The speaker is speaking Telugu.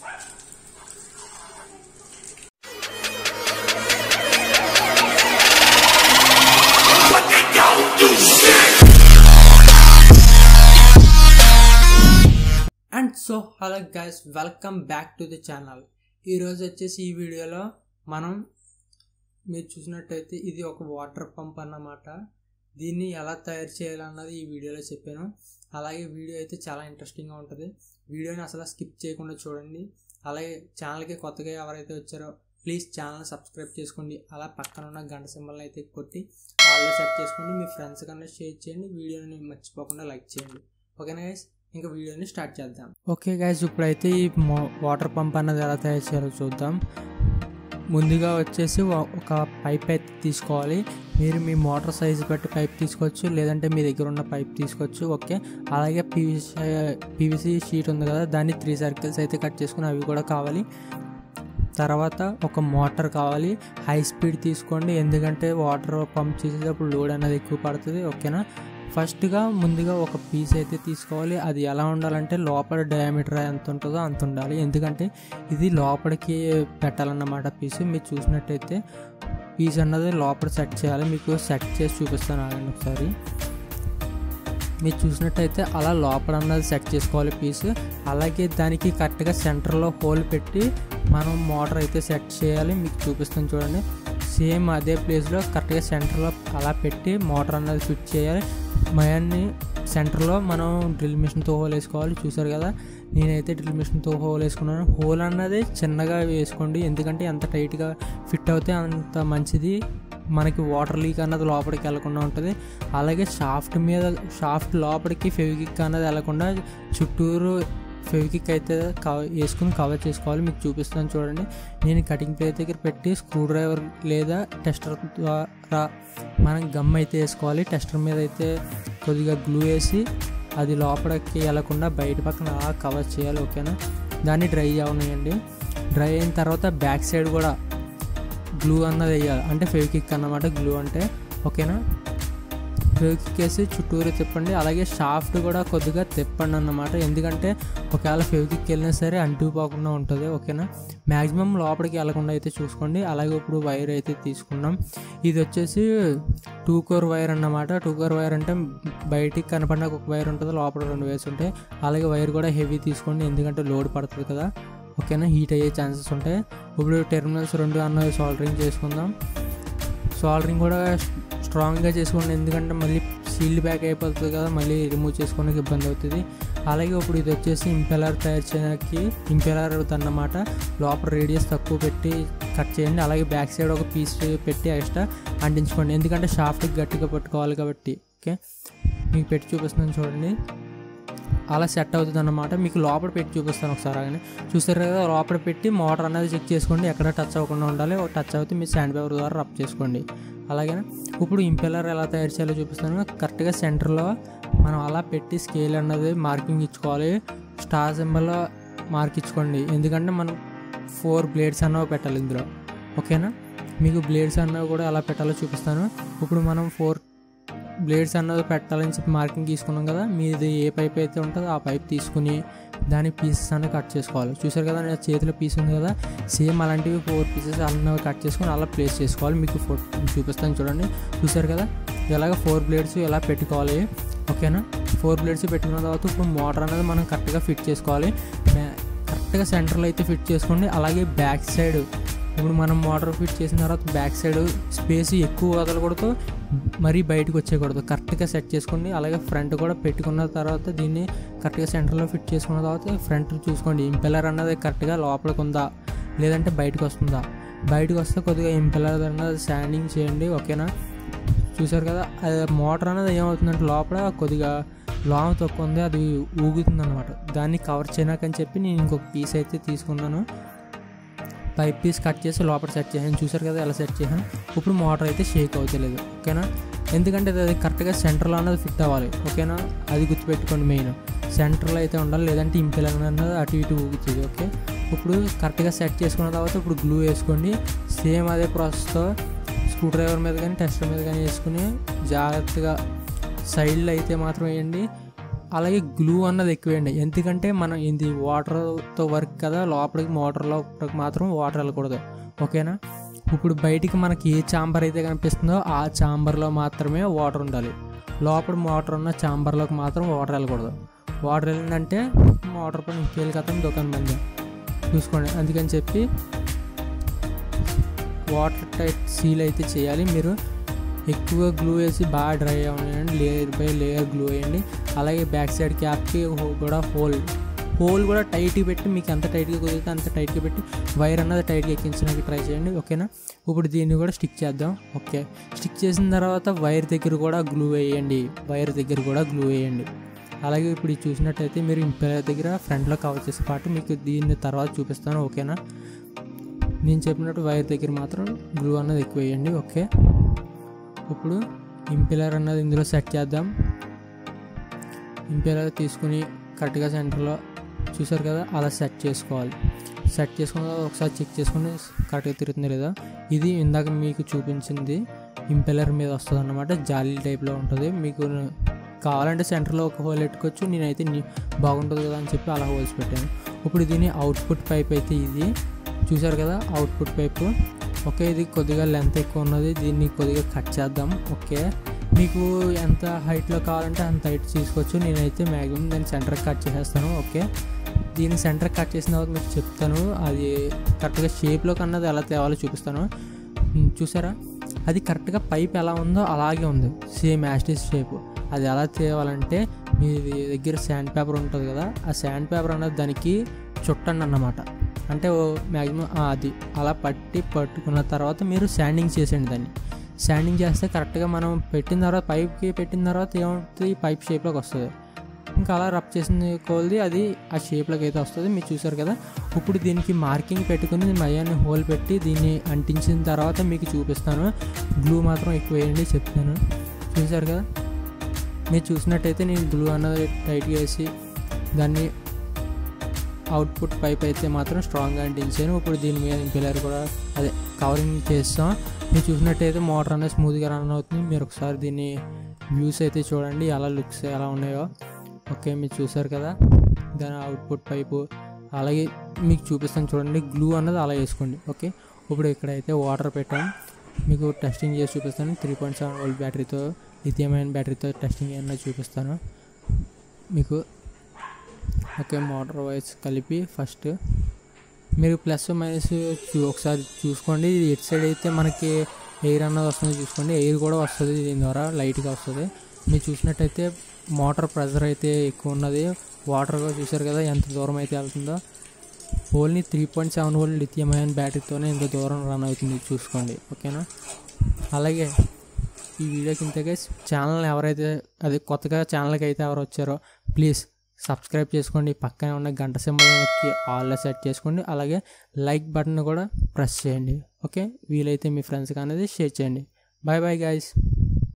and so hello guys welcome back to the channel ఈరోజు వచ్చేసి ఈ వీడియోలో మనం మీరు చూసినట్టయితే ఇది ఒక వాటర్ పంప్ అన్నమాట దీన్ని ఎలా తయారు చేయాలన్నది ఈ వీడియోలో చెప్పాను అలాగే వీడియో అయితే చాలా ఇంట్రెస్టింగ్గా ఉంటుంది వీడియోని అసలు స్కిప్ చేయకుండా చూడండి అలాగే ఛానల్కి కొత్తగా ఎవరైతే వచ్చారో ప్లీజ్ ఛానల్ సబ్స్క్రైబ్ చేసుకోండి అలా పక్కన ఉన్న గంట సింబల్ని అయితే కొట్టి ఆల్లో సెట్ చేసుకోండి మీ ఫ్రెండ్స్ కన్నా షేర్ చేయండి వీడియోని మర్చిపోకుండా లైక్ చేయండి ఓకేనా గైస్ ఇంకా వీడియోని స్టార్ట్ చేద్దాం ఓకే గైస్ ఇప్పుడైతే ఈ వాటర్ పంప్ అన్నది ఎలా తయారు చేయాలో చూద్దాం ముందుగా వచ్చేసి ఒక- ఒక పైప్ అయితే తీసుకోవాలి మీరు మీ మోటార్ సైజు బట్టి పైప్ తీసుకోవచ్చు లేదంటే మీ దగ్గర ఉన్న పైప్ తీసుకోవచ్చు ఓకే అలాగే పీవీసీ పీవీసీ షీట్ ఉంది కదా దాన్ని త్రీ సర్కిల్స్ అయితే కట్ చేసుకుని అవి కూడా కావాలి తర్వాత ఒక మోటార్ కావాలి హై స్పీడ్ తీసుకోండి ఎందుకంటే వాటర్ పంప్ చేసేటప్పుడు లోడ్ అనేది ఎక్కువ పడుతుంది ఓకేనా ఫస్ట్గా ముందుగా ఒక పీస్ అయితే తీసుకోవాలి అది ఎలా ఉండాలంటే లోపల డయామీటర్ ఎంత ఉంటుందో అంత ఉండాలి ఎందుకంటే ఇది లోపలికి పెట్టాలన్నమాట పీస్ మీరు చూసినట్టయితే పీస్ అన్నది లోపల సెట్ చేయాలి మీకు సెట్ చేసి చూపిస్తాను ఆగండి ఒకసారి మీరు చూసినట్టయితే అలా లోపల అన్నది సెట్ చేసుకోవాలి పీస్ అలాగే దానికి కరెక్ట్గా సెంటర్లో హోల్ పెట్టి మనం మోటార్ అయితే సెట్ చేయాలి మీకు చూపిస్తాను చూడండి సేమ్ అదే ప్లేస్లో కరెక్ట్గా సెంటర్లో అలా పెట్టి మోటార్ అన్నది ఫిట్ చేయాలి మయాన్ని సెంటర్లో మనం డ్రిల్ మిషన్తో హోల్ వేసుకోవాలి చూసారు కదా నేనైతే డ్రిల్ మిషన్తో హోల్ వేసుకున్నాను హోల్ అన్నది చిన్నగా వేసుకోండి ఎందుకంటే ఎంత టైట్గా ఫిట్ అవుతే అంత మంచిది మనకి వాటర్ లీక్ అన్నది లోపలికి వెళ్లకుండా ఉంటుంది అలాగే షాఫ్ట్ మీద షాఫ్ట్ లోపలికి ఫెవికిక్ అన్నది వెళ్లకుండా చుట్టూరు ఫెవికిక్ అయితే కవర్ వేసుకుని కవర్ చేసుకోవాలి మీకు చూపిస్తాను చూడండి నేను కటింగ్ ప్లేట్ దగ్గర పెట్టి స్క్రూ డ్రైవర్ లేదా టెస్టర్ ద్వారా మనం గమ్ అయితే వేసుకోవాలి టెస్టర్ మీద అయితే కొద్దిగా గ్లూ వేసి అది లోపలికి వెళ్లకుండా బయట పక్కన అలా కవర్ చేయాలి ఓకేనా దాన్ని డ్రై అవనియండి డ్రై అయిన తర్వాత బ్యాక్ సైడ్ కూడా గ్లూ అన్నది వేయాలి అంటే ఫెవికిక్ అన్నమాట గ్లూ అంటే ఓకేనా ఫెవికిక్ వేసి చుట్టూరు తిప్పండి అలాగే షాఫ్ట్ కూడా కొద్దిగా తిప్పండి అన్నమాట ఎందుకంటే ఒకవేళ ఫెవికిక్ వెళ్ళినా సరే అంటుకుపోకుండా ఉంటుంది ఓకేనా మ్యాక్సిమం లోపలికి వెళ్ళకుండా అయితే చూసుకోండి అలాగే ఇప్పుడు వైర్ అయితే తీసుకున్నాం ఇది వచ్చేసి టూ కోర్ వైర్ అన్నమాట టూ కోర్ వైర్ అంటే బయటికి కనపడిన ఒక వైర్ ఉంటుంది లోపల రెండు వైర్స్ ఉంటాయి అలాగే వైర్ కూడా హెవీ తీసుకోండి ఎందుకంటే లోడ్ పడుతుంది కదా ఓకేనా హీట్ అయ్యే ఛాన్సెస్ ఉంటాయి ఇప్పుడు టెర్మినల్స్ రెండు అన్నది సాల్డరింగ్ చేసుకుందాం సాల్డరింగ్ కూడా స్ట్రాంగ్గా చేసుకోండి ఎందుకంటే మళ్ళీ సీల్డ్ బ్యాక్ అయిపోతుంది కదా మళ్ళీ రిమూవ్ చేసుకోవడానికి ఇబ్బంది అవుతుంది అలాగే ఇప్పుడు ఇది వచ్చేసి ఇంపెలర్ తయారు చేయడానికి ఇంపెలర్ అన్నమాట లోపల రేడియస్ తక్కువ పెట్టి కట్ చేయండి అలాగే బ్యాక్ సైడ్ ఒక పీస్ పెట్టి ఎక్స్ట్రా అంటించుకోండి ఎందుకంటే షాఫ్ట్ గట్టిగా పట్టుకోవాలి కాబట్టి ఓకే మీకు పెట్టి చూపిస్తున్నాను చూడండి అలా సెట్ అవుతుంది అన్నమాట మీకు లోపల పెట్టి చూపిస్తాను ఒకసారి అలాగే చూసారు కదా లోపల పెట్టి మోటార్ అనేది చెక్ చేసుకోండి ఎక్కడ టచ్ అవ్వకుండా ఉండాలి ఒక టచ్ అవుతే మీ శాండ్ పేపర్ ద్వారా రబ్ చేసుకోండి అలాగే ఇప్పుడు ఇంపెలర్ ఎలా తయారు చేయాలో చూపిస్తాను కరెక్ట్గా సెంటర్లో మనం అలా పెట్టి స్కేల్ అన్నది మార్కింగ్ ఇచ్చుకోవాలి స్టార్ సింబల్లో మార్క్ ఇచ్చుకోండి ఎందుకంటే మనం ఫోర్ బ్లేడ్స్ అన్నవి పెట్టాలి ఇందులో ఓకేనా మీకు బ్లేడ్స్ అన్నవి కూడా ఎలా పెట్టాలో చూపిస్తాను ఇప్పుడు మనం ఫోర్ బ్లేడ్స్ అన్నది పెట్టాలని చెప్పి మార్కింగ్ తీసుకున్నాం కదా మీది ఏ పైప్ అయితే ఉంటుందో ఆ పైప్ తీసుకుని దాని పీసెస్ అన్నీ కట్ చేసుకోవాలి చూసారు కదా నా చేతిలో పీస్ ఉంది కదా సేమ్ అలాంటివి ఫోర్ పీసెస్ అన్నవి కట్ చేసుకొని అలా ప్లేస్ చేసుకోవాలి మీకు ఫోటో చూపిస్తాను చూడండి చూసారు కదా ఇలాగ ఫోర్ బ్లేడ్స్ ఇలా పెట్టుకోవాలి ఓకేనా ఫోర్ బ్లేడ్స్ పెట్టుకున్న తర్వాత ఇప్పుడు మోటార్ అనేది మనం కరెక్ట్గా ఫిట్ చేసుకోవాలి మ్యా- కరెక్ట్గా సెంటర్లో అయితే ఫిట్ చేసుకోండి అలాగే బ్యాక్ సైడ్ ఇప్పుడు మనం మోటార్ ఫిట్ చేసిన తర్వాత బ్యాక్ సైడ్ స్పేస్ ఎక్కువ వదలకూడదు మరీ బయటకు వచ్చేయకూడదు కరెక్ట్గా సెట్ చేసుకోండి అలాగే ఫ్రంట్ కూడా పెట్టుకున్న తర్వాత దీన్ని కరెక్ట్గా సెంటర్లో ఫిట్ చేసుకున్న తర్వాత ఫ్రంట్ చూసుకోండి ఇంపెలర్ అన్నది కరెక్ట్గా లోపలికి ఉందా లేదంటే బయటకు వస్తుందా బయటకు వస్తే కొద్దిగా ఇంపెలర్ అన్నది శాండింగ్ చేయండి ఓకేనా చూసారు కదా అది మోటార్ అనేది ఏమవుతుందంటే లోపల కొద్దిగా లాంగ్ తక్కువ ఉంది అది ఊగుతుంది అనమాట దాన్ని కవర్ చేయనాకని చెప్పి నేను ఇంకొక పీస్ అయితే తీసుకున్నాను పైప్ పీస్ కట్ చేసి లోపల సెట్ చేసాను చూసారు కదా ఎలా సెట్ చేశాను ఇప్పుడు మోటార్ అయితే షేక్ అవుతలేదు ఓకేనా ఎందుకంటే అది కరెక్ట్గా సెంటర్లో అన్నది ఫిట్ అవ్వాలి ఓకేనా అది గుర్తుపెట్టుకోండి మెయిన్ సెంటర్లో అయితే ఉండాలి లేదంటే ఇంపెలర్ అన్నది అటు ఇటు ఊగుతుంది ఓకే ఇప్పుడు కరెక్ట్గా సెట్ చేసుకున్న తర్వాత ఇప్పుడు గ్లూ వేసుకోండి సేమ్ అదే ప్రాసెస్తో స్క్రూ డ్రైవర్ మీద కానీ టెస్టర్ మీద కానీ వేసుకుని జాగ్రత్తగా సైడ్లో అయితే మాత్రం వేయండి అలాగే గ్లూ అన్నది ఎక్కువేయండి ఎందుకంటే మనం ఇది వాటర్తో వర్క్ కదా లోపలికి మోటార్లో మాత్రం వాటర్ వెళ్ళకూడదు ఓకేనా ఇప్పుడు బయటికి మనకి ఏ చాంబర్ అయితే కనిపిస్తుందో ఆ చాంబర్లో మాత్రమే వాటర్ ఉండాలి లోపల మోటార్ ఉన్న చాంబర్లోకి మాత్రం వాటర్ వెళ్ళకూడదు వాటర్ వెళ్ళిందంటే మోటార్ పని ఇంకేళ్ళ కథం దుకాణం బంద్ చూసుకోండి అందుకని చెప్పి వాటర్ టైట్ సీల్ అయితే చేయాలి మీరు ఎక్కువ గ్లూ వేసి బాగా డ్రై అవ్వండి లేయర్ బై లేయర్ గ్లూ వేయండి అలాగే బ్యాక్ సైడ్ క్యాప్కి కూడా హోల్ హోల్ కూడా టైట్గా పెట్టి మీకు ఎంత టైట్గా కుదిరితే అంత టైట్గా పెట్టి వైర్ అన్నది టైట్గా ఎక్కించడానికి ట్రై చేయండి ఓకేనా ఇప్పుడు దీన్ని కూడా స్టిక్ చేద్దాం ఓకే స్టిక్ చేసిన తర్వాత వైర్ దగ్గర కూడా గ్లూ వేయండి వైర్ దగ్గర కూడా గ్లూ వేయండి అలాగే ఇప్పుడు ఇది చూసినట్టయితే మీరు ఇంపెలర్ దగ్గర ఫ్రంట్లో కవర్ చేసే పాటు మీకు దీన్ని తర్వాత చూపిస్తాను ఓకేనా నేను చెప్పినట్టు వైర్ దగ్గర మాత్రం గ్లూ అన్నది ఎక్కువ వేయండి ఓకే ఇప్పుడు ఇంపెలర్ అన్నది ఇందులో సెట్ చేద్దాం ఇంపెలర్ తీసుకుని కరెక్ట్గా సెంటర్లో చూసారు కదా అలా సెట్ చేసుకోవాలి సెట్ చేసుకున్న తర్వాత ఒకసారి చెక్ చేసుకుని కరెక్ట్గా తిరుగుతుంది లేదా ఇది ఇందాక మీకు చూపించింది ఇంపెలర్ మీద వస్తుంది అన్నమాట జాలీ టైప్లో ఉంటుంది మీకు కావాలంటే సెంటర్లో ఒక హోల్ పెట్టుకోవచ్చు నేనైతే నీ బాగుంటుంది కదా అని చెప్పి అలా హోల్స్ పెట్టాను ఇప్పుడు దీని అవుట్పుట్ పైప్ అయితే ఇది చూసారు కదా అవుట్పుట్ పైపు ఓకే ఇది కొద్దిగా లెంత్ ఎక్కువ ఉన్నది దీన్ని కొద్దిగా కట్ చేద్దాం ఓకే మీకు ఎంత హైట్లో కావాలంటే అంత హైట్ తీసుకోవచ్చు నేనైతే మ్యాక్సిమం దాన్ని సెంటర్ కట్ చేసేస్తాను ఓకే దీన్ని సెంటర్ కట్ చేసిన తర్వాత మీకు చెప్తాను అది కరెక్ట్గా షేప్లో కన్నది ఎలా తేవాలో చూపిస్తాను ఉమ్, చూసారా అది కరెక్ట్గా పైప్ ఎలా ఉందో అలాగే ఉంది సేమ్ యాస్టిస్ షేప్ అది ఎలా తేవాలంటే మీ దగ్గర శాండ్ పేపర్ ఉంటుంది కదా ఆ శాండ్ పేపర్ అన్నది దానికి చుట్టండి అన్నమాట అంటే మ్యాక్సిమం అది అలా పట్టి పట్టుకున్న తర్వాత మీరు శాండింగ్ చేసేయండి దాన్ని శాండింగ్ చేస్తే కరెక్ట్గా మనం పెట్టిన తర్వాత పైప్కి పెట్టిన తర్వాత ఏమవుతుంది పైప్ షేప్లోకి వస్తుంది ఇంకా అలా రబ్ చేసిన కొలది అది ఆ షేప్లోకి అయితే వస్తుంది మీరు చూసారు కదా ఇప్పుడు దీనికి మార్కింగ్ పెట్టుకుని మయాన్ని హోల్ పెట్టి దీన్ని అంటించిన తర్వాత మీకు చూపిస్తాను గ్లూ మాత్రం ఎక్కువ వేయండి చెప్తాను చూసారు కదా మీరు చూసినట్టయితే నేను గ్లూ అన్నది టైట్గా వేసి దాన్ని అవుట్పుట్ పైప్ అయితే మాత్రం స్ట్రాంగ్గా అంటించాను ఇప్పుడు దీని మీద ఇంపెలర్ కూడా అదే కవరింగ్ చేస్తాం మీరు చూసినట్టయితే మోటార్ అనేది స్మూత్గా రన్ అవుతుంది మీరు ఒకసారి దీన్ని వ్యూస్ అయితే చూడండి ఎలా లుక్స్ ఎలా ఉన్నాయో ఓకే మీరు చూసారు కదా దాని అవుట్పుట్ పైపు అలాగే మీకు చూపిస్తాను చూడండి గ్లూ అన్నది అలా వేసుకోండి ఓకే ఇప్పుడు ఇక్కడైతే వాటర్ పెట్టాం మీకు టెస్టింగ్ చేసి చూపిస్తాను త్రీ పాయింట్ సెవెన్ వోల్ట్ బ్యాటరీతో లిథియం బ్యాటరీతో టెస్టింగ్ ఏమన్నా చూపిస్తాను మీకు ఓకే మోటార్ వైస్ కలిపి ఫస్ట్ మీరు ప్లస్ మైనస్ చూ- ఒకసారి చూసుకోండి ఇది ఎటు సైడ్ అయితే మనకి ఎయిర్ అన్నది వస్తుంది చూసుకోండి ఎయిర్ కూడా వస్తుంది దీని ద్వారా లైట్గా వస్తుంది మీరు చూసినట్టయితే మోటార్ ప్రెషర్ అయితే ఎక్కువ ఉన్నది వాటర్ కూడా చూసారు కదా ఎంత దూరం అయితే వెళ్తుందో only three point seven volt lithium ion బ్యాటరీతోనే ఇంత దూరం రన్ అవుతుంది చూసుకోండి ఓకేనా అలాగే ఈ వీడియోకి ఇంతగా ఛానల్ ఎవరైతే అది కొత్తగా ఛానల్కి అయితే ఎవరు వచ్చారో ప్లీజ్ సబ్స్క్రైబ్ చేసుకోండి పక్కనే ఉన్న గంట సింబల్కి ఆల్లో సెట్ చేసుకోండి అలాగే లైక్ బటన్ కూడా ప్రెస్ చేయండి ఓకే వీలైతే మీ ఫ్రెండ్స్కి అనేది షేర్ చేయండి బాయ్ బాయ్ గాయస్